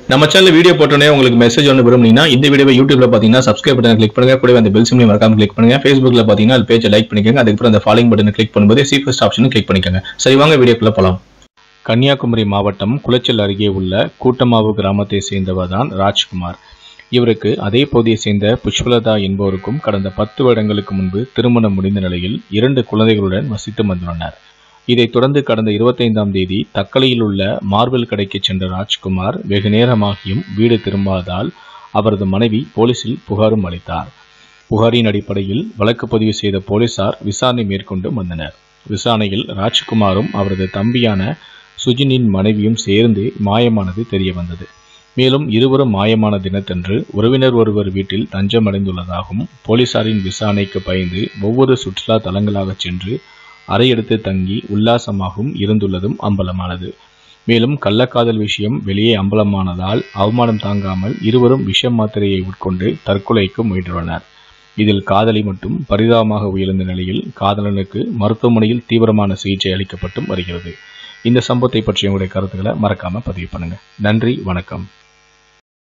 நம்ம channel video போட்டோன்னே உங்களுக்கு மெசேஜ் ஒன்று விரும்புனீங்கன்னா இந்த வீடியோவை யூடியூப்ல பார்த்தீங்கன்னா சப்ஸ்கிரைப் பட்டன் கிளிக் பண்ணுங்க கூடவே அந்த பெல் சிம்லையும் மறக்காம கிளிக் பண்ணுங்க ஃபேஸ்புக்ல பார்த்தீங்கன்னா அது பேஜை லைக் பண்ணிக்கோங்க அதுக்கப்புறம் அந்த ஃபாலோயிங் பட்டனை கிளிக் பண்ணும்போது சி ஃபர்ஸ்ட் ஆப்ஷனும் கிளிக் பண்ணிக்கோங்க சரி வாங்க வீடியோக்குள்ள போலாம் கன்னியாகுமரி மாவட்டம் குளச்சல் அருகே உள்ள கூட்டமாவு கிராமத்தை சேர்ந்தவர் தான் ராஜ்குமார் இவருக்கு அதே பகுதியை சேர்ந்த புஷ்பலதா என்பவருக்கும் கடந்த பத்து வருடங்களுக்கு முன்பு திருமணம் முடிந்த நிலையில் இரண்டு குழந்தைகளுடன் வசித்து வந்துள்ளனர் இதைத் தொடர்ந்து கடந்த இருபத்தைந்தாம் தேதி தக்கலையில் உள்ள மார்பிள் கடைக்கு சென்ற ராஜ்குமார் வெகு நேரமாகியும் வீடு திரும்பாததால் அவரது மனைவி போலீசில் புகாரும் அளித்தார் புகாரின் அடிப்படையில் வழக்கு பதிவு செய்த போலீசார் விசாரணை மேற்கொண்டு வந்தனர் விசாரணையில் ராஜ்குமாரும் அவரது தம்பியான சுஜினின் மனைவியும் சேர்ந்து மாயமானது தெரிய வந்தது மேலும் இருவரும் மாயமான தினத்தன்று உறவினர் ஒருவர் வீட்டில் தஞ்சமடைந்துள்ளதாகவும் போலீசாரின் விசாரணைக்கு பயந்து ஒவ்வொரு சுற்றுலா தலங்களாக சென்று அறையெடுத்து தங்கி உல்லாசமாகவும் இருந்துள்ளதும் அம்பலமானது மேலும் கள்ளக்காதல் விஷயம் வெளியே அம்பலமானதால் அவமானம் தாங்காமல் இருவரும் விஷ மாத்திரையை உட்கொண்டு தற்கொலைக்கு முயன்றுள்ளனர் இதில் காதலி மட்டும் பரிதாபமாக உயர்ந்த நிலையில் காதலனுக்கு மருத்துவமனையில் தீவிரமான சிகிச்சை அளிக்கப்பட்டும் வருகிறது இந்த சம்பவத்தை பற்றி உங்களுடைய கருத்துக்களை மறக்காம பதிவு பண்ணுங்க நன்றி வணக்கம்